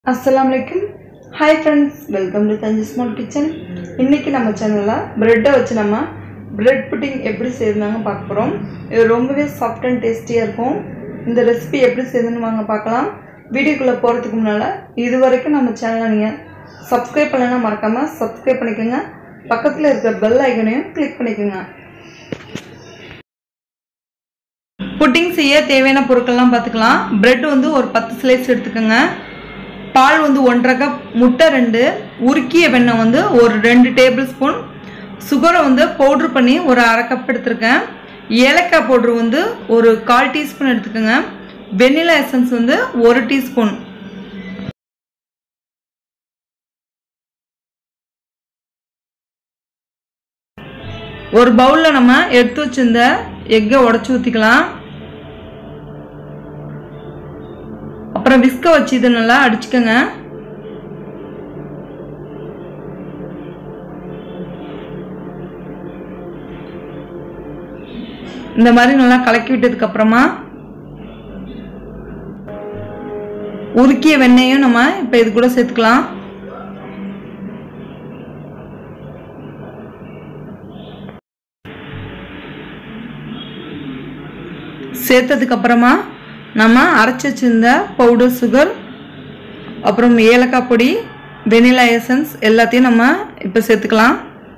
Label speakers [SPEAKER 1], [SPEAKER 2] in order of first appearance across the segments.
[SPEAKER 1] அஸ்ஸலாமு அலைக்கும் hi friends welcome to Thanji small kitchen இன்றைக்கி நம்ம சேனலில் ப்ரெட்டை வச்சு நம்ம பிரெட் புட்டிங் எப்படி செய்யணுங்க பார்க்க போகிறோம் இது ரொம்பவே சாஃப்ட் அண்ட் டேஸ்டியாக இருக்கும் இந்த ரெசிபி எப்படி செய்யணும்னு வாங்க பார்க்கலாம் வீடியோக்குள்ளே போகிறதுக்கு முன்னால் இது வரைக்கும் நம்ம சேனலை நீங்கள் சப்ஸ்கிரைப் பண்ணலைன்னா மறக்காமல் சப்ஸ்கிரைப் பண்ணிக்கோங்க பக்கத்தில் இருக்கிற பெல் ஐக்கனையும் கிளிக் பண்ணிக்கோங்க புட்டிங் செய்ய தேவையான பொருட்கள்லாம் பார்த்துக்கலாம் பிரெட் வந்து ஒரு பத்து ஸ்லைஸ் எடுத்துக்கோங்க பால் வந்து ஒன்றரை கப் முட்டை ரெண்டு உருக்கிய வெண்ணெய் வந்து ஒரு ரெண்டு டேபிள் ஸ்பூன் சுகரை வந்து பவுட்ரு பண்ணி ஒரு அரை கப் எடுத்திருக்கேன் ஏலக்காய் பவுட்ரு வந்து ஒரு கால் டீஸ்பூன் எடுத்துக்கோங்க வெண்ணிலா எசன்ஸ் வந்து ஒரு டீஸ்பூன் ஒரு பவுலில் நம்ம எடுத்து வச்சிருந்த எக்கை உடச்சி ஊற்றிக்கலாம் அப்புறம் விஸ்க வச்சு இதை நல்லா அடிச்சுக்கோங்க இந்த மாதிரி நல்லா கலக்கி விட்டதுக்கு அப்புறமா உருக்கிய வெண்ணெயும் நம்ம இப்போ இது கூட சேர்த்துக்கலாம் சேர்த்ததுக்கு அப்புறமா நம்ம அரைச்சி வச்சிருந்த பவுடர் சுகர் அப்புறம் ஏலக்காய் பொடி வெனிலா எசன்ஸ் எல்லாத்தையும் நம்ம இப்போ சேர்த்துக்கலாம்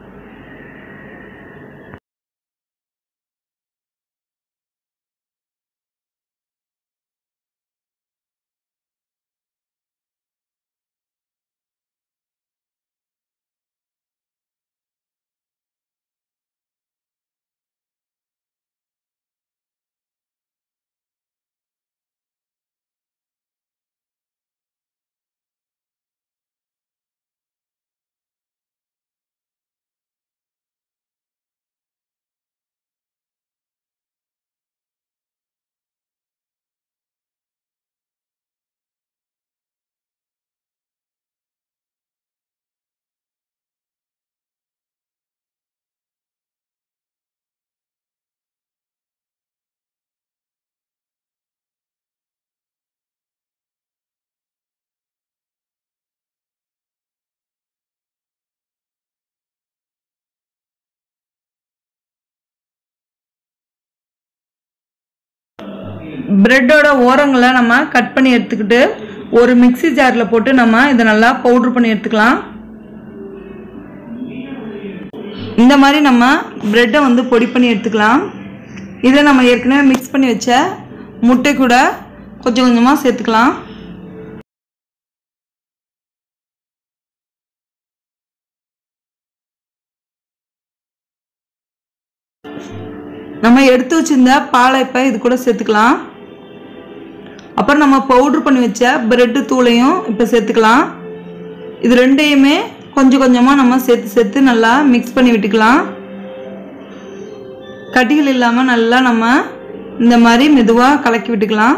[SPEAKER 1] பிரெட்டோட ஓரங்களை நம்ம கட் பண்ணி எடுத்துக்கிட்டு ஒரு மிக்சி ஜாரில் போட்டு நம்ம இதை நல்லா பவுட்ரு பண்ணி எடுத்துக்கலாம் இந்த மாதிரி நம்ம பிரெட்டை வந்து பொடி பண்ணி எடுத்துக்கலாம் இதை நம்ம ஏற்கனவே மிக்ஸ் பண்ணி வச்ச முட்டை கூட கொஞ்சம் கொஞ்சமாக சேர்த்துக்கலாம் நம்ம எடுத்து வச்சிருந்த பாலை இப்போ இது கூட சேர்த்துக்கலாம் அப்புறம் நம்ம பவுட்ரு பண்ணி வச்ச பிரெட்டு தூளையும் இப்போ சேர்த்துக்கலாம் இது ரெண்டையுமே கொஞ்சம் கொஞ்சமாக நம்ம சேர்த்து சேர்த்து நல்லா மிக்ஸ் பண்ணி விட்டுக்கலாம் கட்டிகள் இல்லாமல் நல்லா நம்ம இந்த மாதிரி மெதுவாக கலக்கி விட்டுக்கலாம்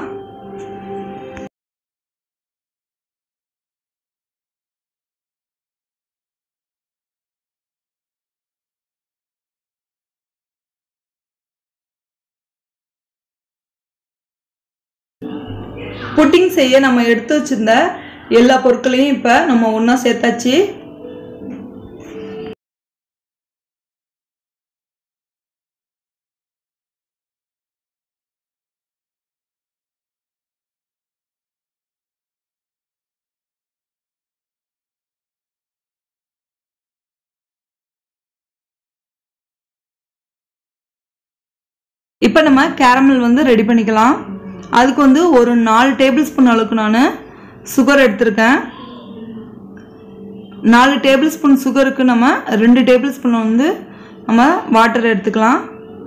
[SPEAKER 1] புட்டிங் செய்ய நம்ம எடுத்து வச்சிருந்த எல்லா பொருட்களையும் இப்போ நம்ம ஒன்றா சேர்த்தாச்சு இப்போ நம்ம கேரமல் வந்து ரெடி பண்ணிக்கலாம் அதுக்கு வந்து ஒரு நாலு டேபிள் ஸ்பூன் அளவுக்கு நான் சுகர் எடுத்திருக்கேன் நாலு டேபிள் ஸ்பூன் சுகருக்கு நம்ம ரெண்டு டேபிள் ஸ்பூன் வந்து நம்ம வாட்டர் எடுத்துக்கலாம்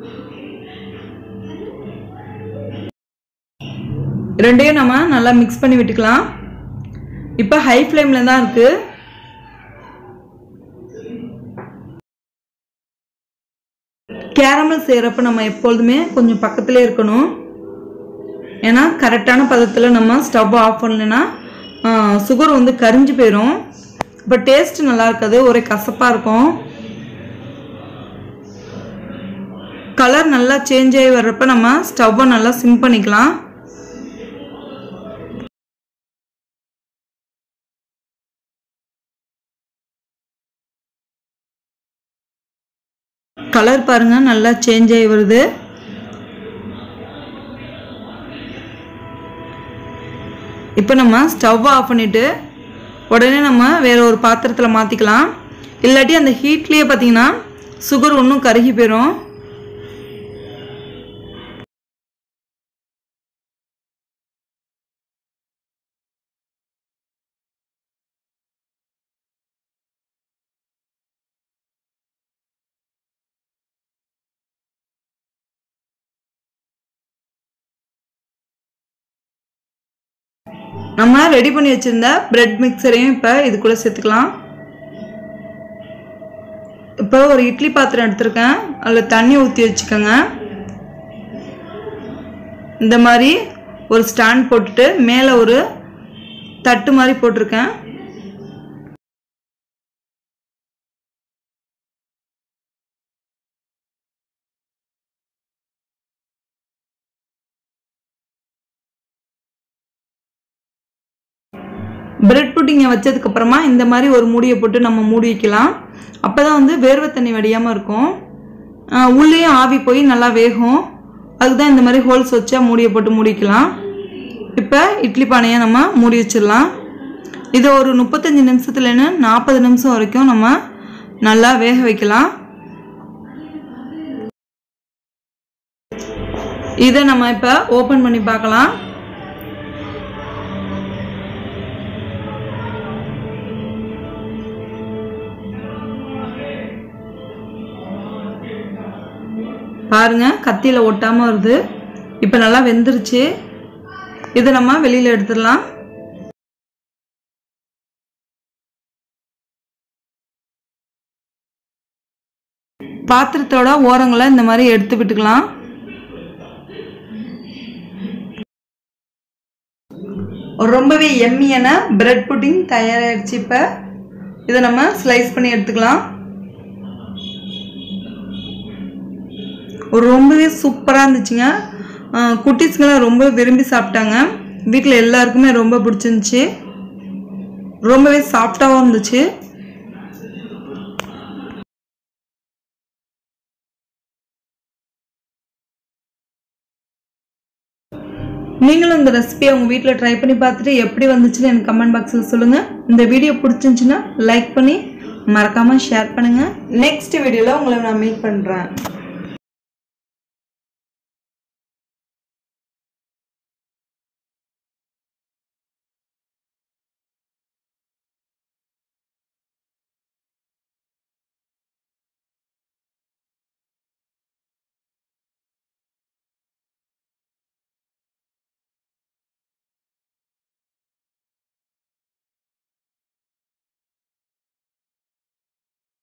[SPEAKER 1] ரெண்டையும் நம்ம நல்லா மிக்ஸ் பண்ணி விட்டுக்கலாம் இப்போ ஹை ஃப்ளேமில் தான் இருக்குது கேரமல் செய்கிறப்ப நம்ம எப்பொழுதுமே கொஞ்சம் பக்கத்துலேயே இருக்கணும் ஏன்னா கரெக்டான பதத்தில் நம்ம ஸ்டவ் ஆஃப் பண்ணலைன்னா சுகர் வந்து கரிஞ்சு போயிடும் இப்போ டேஸ்ட் நல்லா இருக்காது ஒரே கசப்பாக இருக்கும் கலர் நல்லா சேஞ்ச் ஆகி வர்றப்ப நம்ம ஸ்டவ்வை நல்லா சிம் பண்ணிக்கலாம் கலர் பாருங்கள் நல்லா சேஞ்ச் ஆகி வருது இப்போ நம்ம ஸ்டவ் ஆஃப் பண்ணிவிட்டு உடனே நம்ம வேறு ஒரு பாத்திரத்தில் மாற்றிக்கலாம் இல்லாட்டி அந்த ஹீட்லேயே பார்த்தீங்கன்னா சுகர் ஒன்றும் கருகி போயிடும் நம்ம ரெடி பண்ணி வச்சுருந்த பிரெட் மிக்சரையும் இப்போ இதுக்குள்ளே சேர்த்துக்கலாம் இப்போ ஒரு இட்லி பாத்திரம் எடுத்திருக்கேன் அதில் தண்ணி ஊற்றி வச்சுக்கோங்க இந்த மாதிரி ஒரு ஸ்டாண்ட் போட்டுட்டு மேலே ஒரு தட்டு மாதிரி போட்டிருக்கேன் பிரெட் புட்டிங்கை வச்சதுக்கப்புறமா இந்த மாதிரி ஒரு மூடியை போட்டு நம்ம மூடி வைக்கலாம் அப்போ தான் வந்து வேர்வை தண்ணி வடியாமல் இருக்கும் ஆஹ் உள்ளேயும் ஆவி போய் நல்லா வேகும் அதுக்கு தான் இந்த மாதிரி ஹோல்ஸ் வச்சா மூடியை போட்டு மூடிக்கலாம் இப்போ இட்லி பானையை நம்ம மூடி வச்சிடலாம் இதை ஒரு முப்பத்தஞ்சு நிமிஷத்துலேருந்து நாற்பது நிமிஷம் வரைக்கும் நம்ம நல்லா வேக வைக்கலாம் இதை நம்ம இப்போ ஓப்பன் பண்ணி பார்க்கலாம் பாருங்க கத்தியில் ஒட்டாமல் வருது இப்போ நல்லா வெந்துருச்சு இதை நம்ம வெளியில் எடுத்துடலாம் பாத்திரத்தோட ஓரங்களை இந்த மாதிரி எடுத்து விட்டுக்கலாம் ரொம்பவே எம்மியான பிரெட் புட்டிங் தயாராகிடுச்சு இப்போ இதை நம்ம ஸ்லைஸ் பண்ணி எடுத்துக்கலாம் ரொம்பவே சூப்பராக இருந்துச்சுங்க அஹ் குட்டீஸ்கெல்லாம் ரொம்ப விரும்பி சாப்பிட்டாங்க வீட்டில் எல்லாருக்குமே ரொம்ப பிடிச்சிருந்துச்சி ரொம்பவே சாஃப்டாகவும் இருந்துச்சு நீங்களும் இந்த ரெசிபியை உங்கள் வீட்டில் ட்ரை பண்ணி பார்த்துட்டு எப்படி வந்துச்சுன்னு எனக்கு கமெண்ட் பாக்ஸில் சொல்லுங்கள் இந்த வீடியோ பிடிச்சிருந்துச்சுன்னா லைக் பண்ணி மறக்காமல் ஷேர் பண்ணுங்கள் நெக்ஸ்ட் வீடியோவில் உங்களை நான் மீட் பண்ணுறேன்